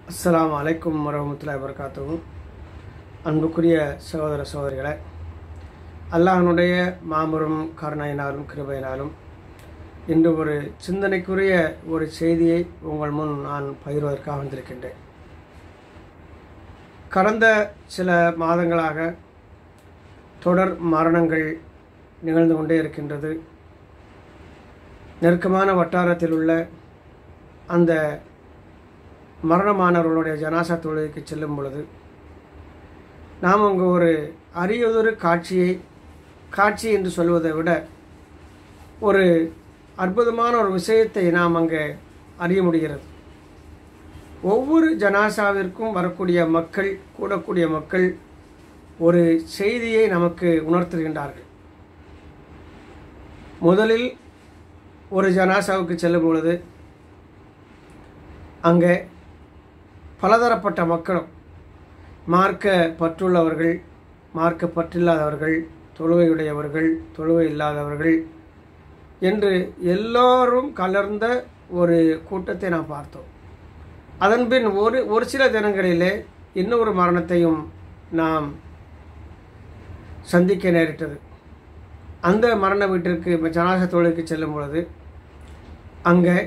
அஸ்ஸலாமு அலைக்கும் வரமத்துல்லாஹி வபரகாத்துஹு அன்புக்குரிய சகோதர சகோதரிகளே அல்லாஹ்னுடைய மாபெரும் கருணையினாலும் கிருபையினாலும் இன்று ஒரு சிந்தனைக்குரிய ஒரு செய்தியை உங்கள் முன் நான் பகிர்வதற்காக வந்திருக்கின்றேன் கடந்த சில மாதங்களாக தொடர் மரணங்கள் நிகழ்ந்து கொண்டே இருக்கின்றது நெருக்கமான வட்டாரத்தில் உள்ள அந்த மரணமானவர்களுடைய ஜனாசா தொழுகைக்கு செல்லும் பொழுது நாம் அங்கு ஒரு அரியதொரு காட்சியை காட்சி என்று சொல்வதை விட ஒரு அற்புதமான ஒரு விஷயத்தை நாம் அங்கே அறிய முடிகிறது ஒவ்வொரு ஜனாசாவிற்கும் வரக்கூடிய மக்கள் கூடக்கூடிய மக்கள் ஒரு செய்தியை நமக்கு உணர்த்துகின்றார்கள் முதலில் ஒரு ஜனாசாவுக்கு செல்லும் பொழுது அங்கே பலதரப்பட்ட மக்களும் மார்க்க பற்றுள்ளவர்கள் மார்க்க பற்றில்லாதவர்கள் தொழுகையுடையவர்கள் தொழுகை இல்லாதவர்கள் என்று எல்லோரும் கலர்ந்த ஒரு கூட்டத்தை நாம் பார்த்தோம் அதன்பின் ஒரு ஒரு சில தினங்களிலே இன்னொரு மரணத்தையும் நாம் சந்திக்க நேரிட்டது அந்த மரண வீட்டிற்கு ஜனாச தொழிலுக்கு செல்லும் பொழுது அங்கே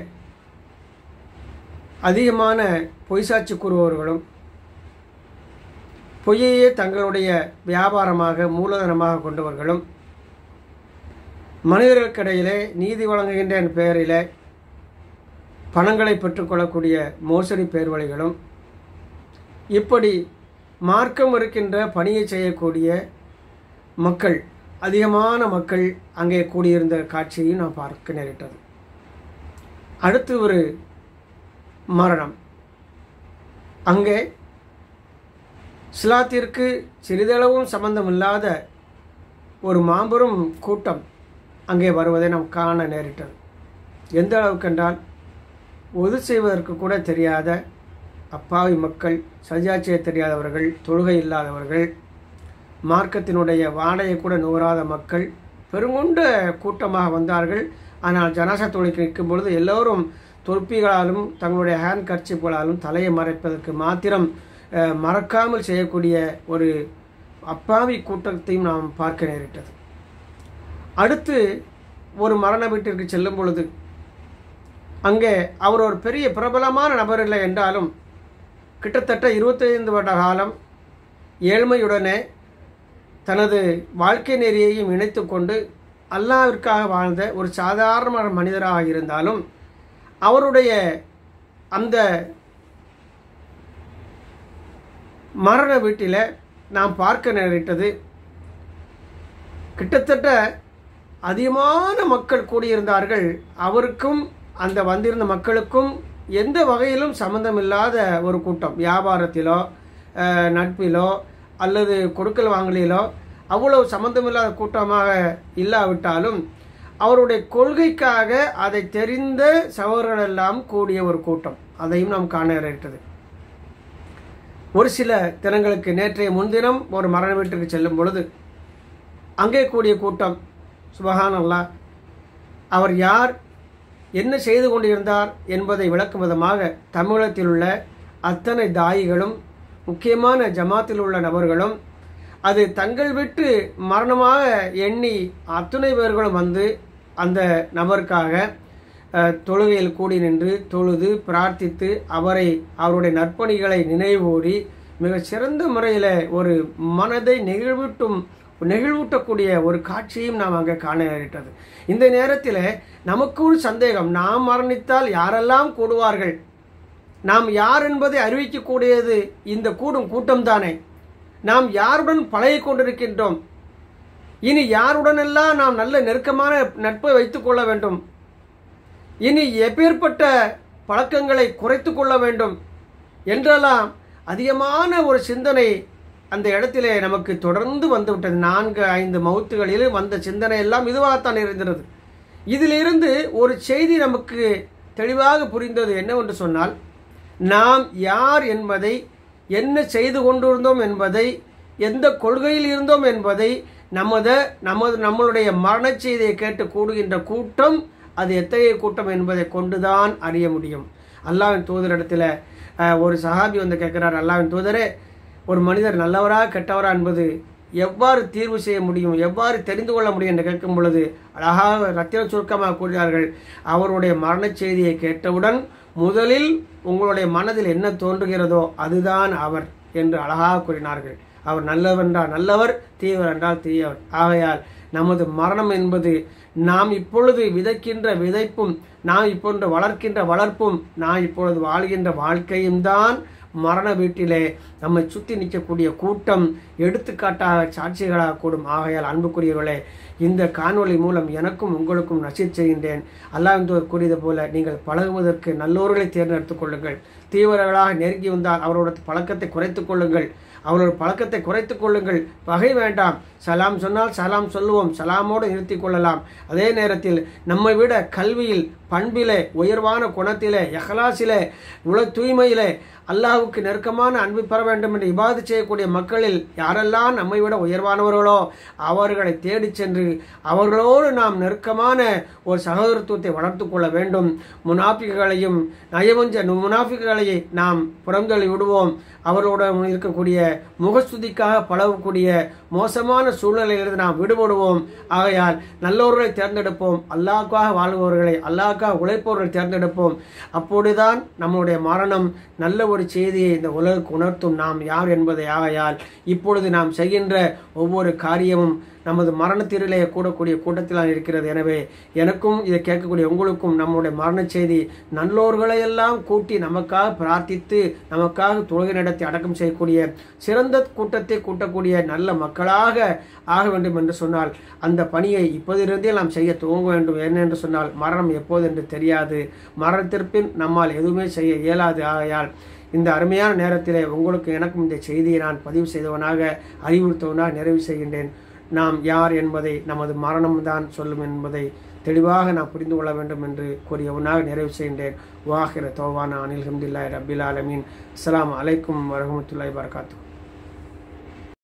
அதிகமான பொய்சாட்சி கூறுபவர்களும் பொய்யையே தங்களுடைய வியாபாரமாக மூலதனமாக கொண்டவர்களும் மனிதர்களுக்கிடையிலே நீதி வழங்குகின்ற பெயரிலே பணங்களை பெற்றுக்கொள்ளக்கூடிய மோசடி பேர்வழிகளும் இப்படி மார்க்கம் இருக்கின்ற பணியை செய்யக்கூடிய மக்கள் அதிகமான மக்கள் அங்கே கூடியிருந்த காட்சியையும் நாம் பார்க்க நேரிட்டது அடுத்து ஒரு மரணம் அங்கே இஸ்லாத்திற்கு சிறிதளவும் சம்பந்தமில்லாத ஒரு மாபெரும் கூட்டம் அங்கே வருவதை நாம் காண நேரிட்டது எந்த அளவுக்கு என்றால் ஒது செய்வதற்கு கூட தெரியாத அப்பாவி மக்கள் சஜா செய்ய தெரியாதவர்கள் தொழுகை இல்லாதவர்கள் மார்க்கத்தினுடைய வாடையை கூட நுகராத மக்கள் பெருங்கொண்ட கூட்டமாக வந்தார்கள் ஆனால் ஜனாசா தொழிலுக்கு நிற்கும் பொழுது எல்லோரும் தொற்பிகளாலும் தங்களுடைய ஹேண்ட் கர்ச்சிப்புகளாலும் தலையை மறைப்பதற்கு மாத்திரம் மறக்காமல் செய்யக்கூடிய ஒரு அப்பாவி கூட்டத்தையும் நாம் பார்க்க நேரிட்டது அடுத்து ஒரு மரண வீட்டிற்கு செல்லும் பொழுது அங்கே அவர் ஒரு பெரிய பிரபலமான நபர் இல்லை என்றாலும் கிட்டத்தட்ட இருபத்தைந்து வருட காலம் ஏழ்மையுடனே தனது வாழ்க்கை நெறியையும் இணைத்து கொண்டு அல்லாவிற்காக வாழ்ந்த ஒரு சாதாரண மனிதராக இருந்தாலும் அவருடைய அந்த மரண வீட்டில் நாம் பார்க்க நேரிட்டது கிட்டத்தட்ட அதிகமான மக்கள் கூடியிருந்தார்கள் அவருக்கும் அந்த வந்திருந்த மக்களுக்கும் எந்த வகையிலும் சம்பந்தமில்லாத ஒரு கூட்டம் வியாபாரத்திலோ நட்பிலோ அல்லது கொடுக்கல் வாங்கலிலோ அவ்வளவு சம்பந்தமில்லாத கூட்டமாக இல்லாவிட்டாலும் அவருடைய கொள்கைக்காக அதை தெரிந்த சகோதரர்களெல்லாம் கூடிய ஒரு கூட்டம் அதையும் நாம் காண நேரிட்டது ஒரு சில தினங்களுக்கு நேற்றைய முன்தினம் ஒரு மரண வீட்டிற்கு செல்லும் பொழுது அங்கே கூடிய கூட்டம் சுபஹான் அல்லா அவர் யார் என்ன செய்து கொண்டிருந்தார் என்பதை விளக்கும் விதமாக தமிழகத்தில் உள்ள அத்தனை தாயிகளும் முக்கியமான ஜமாத்தில் உள்ள நபர்களும் அது தங்கள் விட்டு மரணமாக எண்ணி அத்துணை பேர்களும் வந்து அந்த நபருக்காக தொழுகையில் கூடி நின்று தொழுது பிரார்த்தித்து அவரை அவருடைய நற்பணிகளை நினைவூறி மிக சிறந்த முறையில் ஒரு மனதை நெகிழ்விட்டும் நெகிழ்வூட்டக்கூடிய ஒரு காட்சியும் நாம் அங்கே காண நேரிட்டது இந்த நேரத்தில் நமக்கு ஒரு சந்தேகம் நாம் மரணித்தால் யாரெல்லாம் கூடுவார்கள் நாம் யார் என்பதை அறிவிக்கக்கூடியது இந்த கூடும் கூட்டம் தானே நாம் யாருடன் பழகி கொண்டிருக்கின்றோம் இனி யாருடனெல்லாம் நாம் நல்ல நெருக்கமான நட்பை வைத்துக் கொள்ள வேண்டும் இனி எப்பேற்பட்ட பழக்கங்களை குறைத்து கொள்ள வேண்டும் என்றெல்லாம் அதிகமான ஒரு சிந்தனை அந்த இடத்திலே நமக்கு தொடர்ந்து வந்துவிட்டது நான்கு ஐந்து மவுத்துகளில் வந்த சிந்தனை எல்லாம் இதுவாகத்தான் இருந்தது இதிலிருந்து ஒரு செய்தி நமக்கு தெளிவாக புரிந்தது என்னவென்று சொன்னால் நாம் யார் என்பதை என்ன செய்து கொண்டிருந்தோம் என்பதை எந்த கொள்கையில் இருந்தோம் என்பதை நமது நமது நம்மளுடைய மரண செய்தியை கேட்டு கூடுகின்ற கூட்டம் அது எத்தகைய கூட்டம் என்பதை கொண்டுதான் அறிய முடியும் அல்லாஹ்வின் தூதரிடத்தில் அஹ், ஒரு சஹாபி வந்து கேட்கிறார் அல்லாவின் தூதரே ஒரு மனிதர் நல்லவரா கெட்டவரா என்பது எவ்வாறு தீர்வு செய்ய முடியும் எவ்வாறு தெரிந்து கொள்ள முடியும் என்று கேட்கும் பொழுது அழகாக ரத்தின சுருக்கமாக கூறினார்கள் அவருடைய மரணச் செய்தியை கேட்டவுடன் முதலில் உங்களுடைய மனதில் என்ன தோன்றுகிறதோ அதுதான் அவர் என்று அழகாக கூறினார்கள் அவர் நல்லவர் என்றால் நல்லவர் தீயவர் என்றால் தீயவர் ஆகையால் நமது மரணம் என்பது நாம் இப்பொழுது விதைக்கின்ற விதைப்பும் நாம் இப்பொழுது வளர்க்கின்ற வளர்ப்பும் நாம் இப்பொழுது வாழ்கின்ற வாழ்க்கையும் தான் மரண வீட்டிலே நம்மை சுற்றி நிற்கக்கூடிய கூட்டம் எடுத்துக்காட்டாக சாட்சிகளாக கூடும் ஆகையால் அன்புக்குரியவர்களே இந்த காணொளி மூலம் எனக்கும் உங்களுக்கும் நசித் செய்கின்றேன் அல்லாஹ் கூறியது போல நீங்கள் பழகுவதற்கு நல்லோர்களை தேர்ந்தெடுத்துக் கொள்ளுங்கள் தீவிரர்களாக நெருங்கி வந்தால் அவரோட பழக்கத்தை குறைத்துக் கொள்ளுங்கள் அவரோட பழக்கத்தை குறைத்துக் கொள்ளுங்கள் பகை வேண்டாம் சலாம் சொன்னால் சலாம் சொல்லுவோம் சலாமோடு நிறுத்திக் கொள்ளலாம் அதே நேரத்தில் நம்மை விட கல்வியில் பண்பிலே உயர்வான குணத்திலே எஹலாசிலே உல தூய்மையிலே அல்லாஹ்வுக்கு நெருக்கமான அன்பு பெற வேண்டும் என்று இபாது செய்யக்கூடிய மக்களில் யாரெல்லாம் நம்மை விட உயர்வானவர்களோ அவர்களை தேடிச் சென்று அவர்களோடு நாம் நெருக்கமான ஒரு சகோதரத்துவத்தை வளர்த்து கொள்ள வேண்டும் முனாஃபிகளையும் நயவஞ்ச முனாஃபிகளை நாம் புறந்தள்ளி விடுவோம் அவர்களோட இருக்கக்கூடிய முகஸ்துதிக்காக பழகக்கூடிய மோசமான சூழ்நிலையிலிருந்து நாம் விடுபடுவோம் ஆகையால் நல்லவர்களை தேர்ந்தெடுப்போம் அல்லாஹ்க்காக வாழ்பவர்களை அல்லாஹ்க்காக உழைப்பவர்களை தேர்ந்தெடுப்போம் அப்பொழுதுதான் நம்முடைய மரணம் நல்ல ஒரு செய்தியை இந்த உலகுக்கு உணர்த்தும் நாம் யார் என்பதை ஆகையால் இப்பொழுது நாம் செய்கின்ற ஒவ்வொரு காரியமும் நமது மரணத்திலே கூடக்கூடிய கூட்டத்தில் இருக்கிறது எனவே எனக்கும் இதை கேட்கக்கூடிய உங்களுக்கும் நம்முடைய மரண செய்தி நல்லோர்களையெல்லாம் கூட்டி நமக்காக பிரார்த்தித்து நமக்காக தொழுகை நடத்தி அடக்கம் செய்யக்கூடிய சிறந்த கூட்டத்தை கூட்டக்கூடிய நல்ல மக்களாக ஆக வேண்டும் என்று சொன்னால் அந்த பணியை இப்போதிருந்தே நாம் செய்ய துவங்க வேண்டும் என்னென்று சொன்னால் மரணம் எப்போது என்று தெரியாது மரணத்திற்பின் நம்மால் எதுவுமே செய்ய இயலாது ஆகையால் இந்த அருமையான நேரத்திலே உங்களுக்கு எனக்கும் இந்த செய்தியை நான் பதிவு செய்தவனாக அறிவுறுத்தவனாக நிறைவு செய்கின்றேன் நாம் யார் என்பதை நமது மரணம்தான் சொல்லும் என்பதை தெளிவாக நாம் புரிந்து கொள்ள வேண்டும் என்று கூறியவனாக நிறைவு செய்கின்றேன் வாஹிர தோவானா அனில் ஹம்துல்லாய் ரபில் ஆலமீன் அஸ்ஸலாமு அலைக்கும் வரஹமத்துல்லாஹி வரகாத்து